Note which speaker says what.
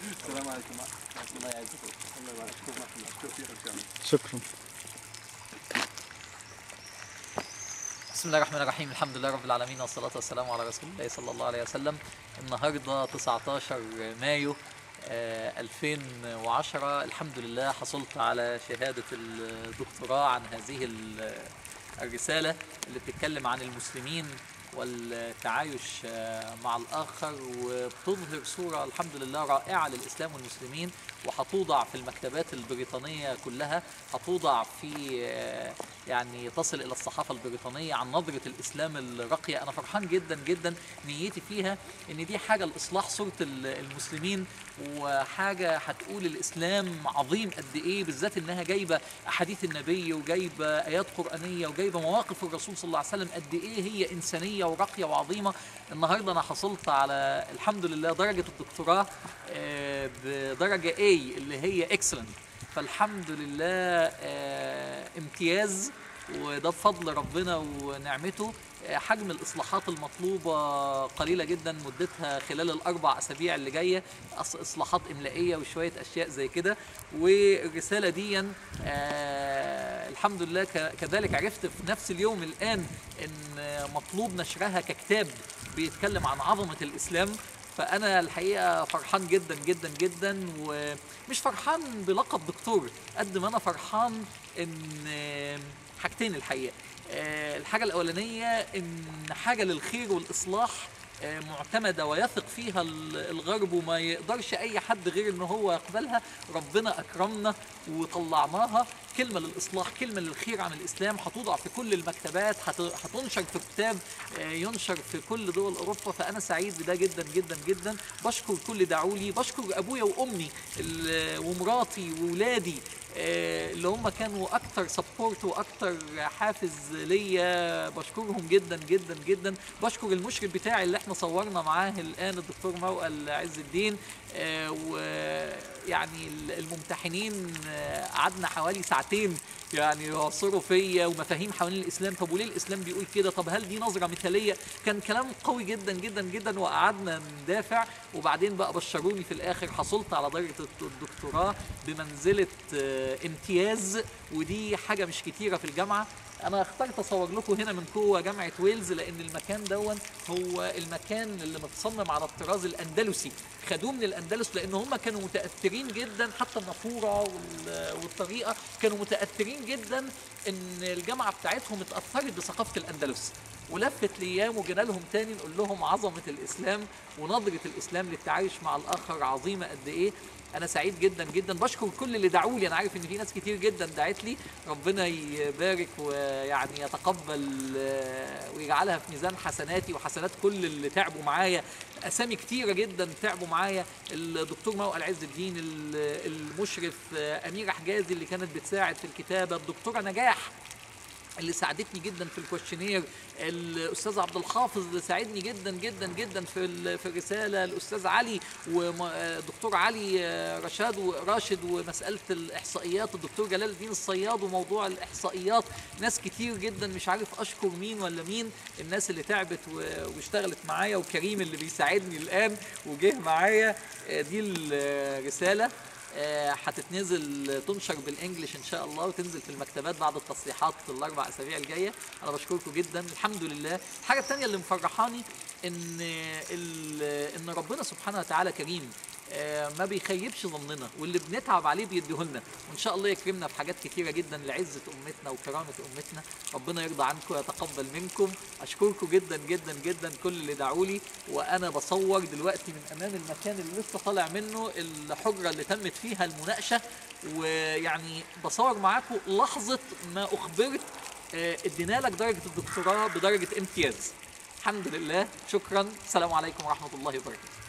Speaker 1: السلام عليكم الله يعزكم الله يبارك فيكم شكرا ان شاء الله
Speaker 2: شكرا
Speaker 3: بسم الله الرحمن الرحيم الحمد لله رب العالمين والصلاة والسلام على رسول الله صلى الله عليه وسلم النهاردة 19 مايو آه، 2010 الحمد لله حصلت على شهادة الدكتوراه عن هذه ال- الرسالة اللي بتتكلم عن المسلمين والتعايش آه، مع الآخر وبتظهر صورة الحمد لله رائعة للإسلام والمسلمين وهتوضع في المكتبات البريطانية كلها هتوضع في آه، يعني تصل إلى الصحافة البريطانية عن نظرة الإسلام الراقية أنا فرحان جدا جدا نيتي فيها إن دي حاجة لإصلاح صورة ال- المسلمين وحاجة هتقول الإسلام عظيم قد إيه بالذات إنها جايبة أحاديث النبي وجايبة آيات قرآنية وجايبة مواقف الرسول صلى الله عليه وسلم قد إيه هي إنسانية وراقية وعظيمة النهاردة أنا حصلت على الحمد لله درجة الدكتوراه آه، بدرجة A اللي هي excellent فالحمد لله آه، امتياز وده بفضل ربنا ونعمته آه، حجم الاصلاحات المطلوبه قليله جدا مدتها خلال الاربع اسابيع اللي جايه أص- اصلاحات املائيه وشويه اشياء زي كده والرساله دي آه الحمد لله ك- كذلك عرفت في نفس اليوم الان ان مطلوب نشرها ككتاب بيتكلم عن عظمه الاسلام فانا الحقيقه فرحان جدا جدا جدا ومش فرحان بلقب دكتور قد ما انا فرحان ان حاجتين الحقيقه آه، الحاجه الاولانيه ان حاجه للخير والاصلاح آه، معتمده ويثق فيها ال- الغرب وما يقدرش اي حد غير ان هو يقبلها ربنا اكرمنا وطلعناها كلمه للاصلاح كلمه للخير عن الاسلام هتوضع في كل المكتبات هت- هتنشر في كتاب آه، ينشر في كل دول اوروبا فانا سعيد بده جدا جدا جدا بشكر كل دعوا لي بشكر ابويا وامي ال- ومراتي واولادي آه، اللي هم كانوا اكتر سبورت واكتر حافز ليا بشكرهم جدا جدا جدا بشكر المشرف بتاعي اللي احنا صورنا معاه الان الدكتور موقل عز الدين آه، ويعني الممتحنين آه، قعدنا حوالي ساعتين يعني يعصروا فيا ومفاهيم حوالين الاسلام طب وليه الاسلام بيقول كده طب هل دي نظره مثاليه كان كلام قوي جدا جدا جدا وقعدنا ندافع وبعدين بقى بشروني في الاخر حصلت على درجه الدكتوراه بمنزله آه، امتياز ودي حاجه مش كتيره في الجامعه انا اخترت اصور لكم هنا من جوه جامعه ويلز لان المكان دون هو المكان اللي متصمم على الطراز الاندلسي خدوه من الاندلس لان هم كانوا متاثرين جدا حتى النافوره وال- والطريقه كانوا متاثرين جدا ان الجامعه بتاعتهم اتاثرت بثقافه الاندلس ولفت الايام وجينا لهم تاني نقول لهم عظمه الاسلام ونظره الاسلام للتعايش مع الاخر عظيمه قد ايه انا سعيد جدا جدا بشكر كل اللي دعوا لي انا عارف ان في ناس كتير جدا دعت لي ربنا يبارك ويعني يتقبل آه، ويجعلها في ميزان حسناتي وحسنات كل اللي تعبوا معايا اسامي كتيره جدا تعبوا معايا الدكتور موقل عز الدين ال- المشرف آه، اميره حجازي اللي كانت بتساعد في الكتابه الدكتوره نجاح اللي ساعدتني جدا في الكويشنير الاستاذ عبد الحافظ اللي ساعدني جدا جدا جدا في ال- في الرساله الاستاذ علي ودكتور علي آه، رشاد وراشد ومساله الاحصائيات الدكتور جلال الدين الصياد وموضوع الاحصائيات ناس كتير جدا مش عارف اشكر مين ولا مين الناس اللي تعبت و- واشتغلت معايا وكريم اللي بيساعدني الان وجه معايا آه، دي الرساله آه، هتتنزل تنشر بالانجلش ان شاء الله وتنزل في المكتبات بعد التصليحات الاربع اسابيع الجايه انا بشكركم جدا الحمد لله الحاجه الثانيه اللي مفرحاني ان ال- ان ربنا سبحانه وتعالى كريم آه، ما بيخيبش ظننا واللي بنتعب عليه بيديهولنا وان شاء الله يكرمنا في حاجات كتيره جدا لعزه امتنا وكرامه امتنا ربنا يرضى عنكم ويتقبل منكم اشكركم جدا جدا جدا كل اللي دعوا لي وانا بصور دلوقتي من امام المكان اللي لسه طالع منه الحجره اللي تمت فيها المناقشه ويعني بصور معاكم لحظه ما اخبرت آه، ادينا لك درجه الدكتوراه بدرجه امتياز الحمد لله شكرا السلام عليكم ورحمه الله وبركاته